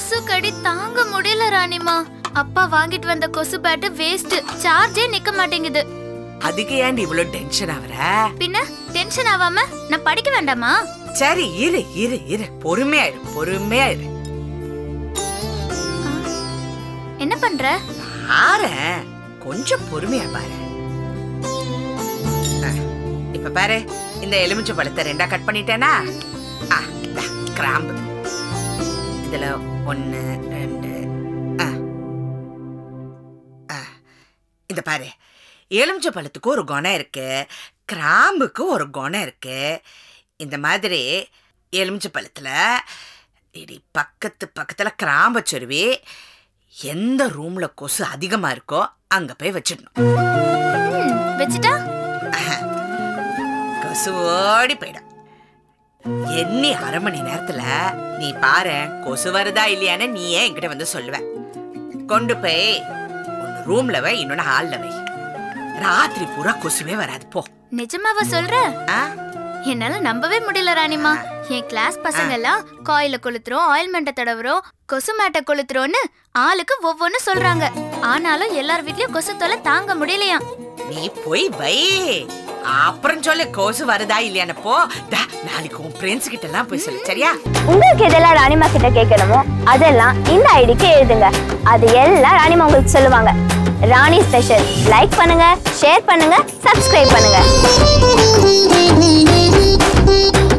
கொசு கடி தாங்க முடியல ராணிமா அப்பா வாங்கிட்டு வந்த கொசு பேட்டு வேஸ்ட் சார்ஜே நிக்க மாட்டேங்குது அதுக்கு ஏன்டி இவ்வளவு டென்ஷன் ஆவற பின்ன டென்ஷன் ஆகாம நான் படிக்க வேண்டாமா சரி இரு இரு இரு பொறுமையா இரு பொறுமையா இரு என்ன பண்ற பாரேன் கொஞ்சம் பொறுமையா பாரு ஆ, இப்ப பாரு இந்த எலுமிச்சை பழத்தை ரெண்டா கட் பண்ணிட்டேனா ஆ, இந்தா, கிராம்பு இதுல ஒன்னு ரெண்டு ஆ. ஆ, இந்த பாரு எலுமிச்சை பழத்துக்கு ஒரு குணம் இருக்கு கிராம்புக்கு ஒரு குணம் இருக்கு இந்த மாதிரி எலுமிச்சை பழத்துல இடி பக்கத்து பக்கத்துல கிராம்ப சொருவி எந்த ரூம்ல கொசு அதிகமா இருக்கோ அங்க போய் வச்சிடணும் ம், வச்சுட்டா கொசு ஓடி போயிடும் எண்ணி அரை மணி நேரத்துல நீ பாரு கொசு வருதா இல்லையான்னு நீ ஏன் என்கிட்ட வந்து சொல்லுவ கொண்டு போய் ஒன்னு ரூம்ல வை இன்னொன்னு ஹால்ல வை ராத்திரி பூரா கொசுவே வராது போ நிஜமாவா சொல்ற ஆ? என்னால நம்பவே முடியல ராணிமா என் கிளாஸ் பசங்க எல்லாம் காயில கொளுத்துறோம் ஆயில்மெண்ட்டை தடவுறோம் கொசு மேட்டை கொளுத்துறோம்னு ஆளுக்கு ஒவ்வொன்னு சொல்றாங்க ஆனாலும் எல்லார் வீட்லயும் கொசு தொல்லை தாங்க முடியலையாம் நீ போய் வை அப்புறம் சொல்லு கொசு வருதா இல்லையான்னு போ டா, நாளைக்கு உன் ஃப்ரெண்ட்ஸ் கிட்ட எல்லாம் போய் சொல்லு சரியா உங்களுக்கு எதெல்லாம் ராணிமா கிட்ட கேட்கணுமோ அதெல்லாம் இந்த ஐடிக்கு எழுதுங்க அது எல்லாம் ராணிமா உங்களுக்கு சொல்லுவாங்க ராணி ஸ்பெஷல் லைக் பண்ணுங்க ஷேர் பண்ணுங்க சப்ஸ்கிரைப் பண்ணுங்க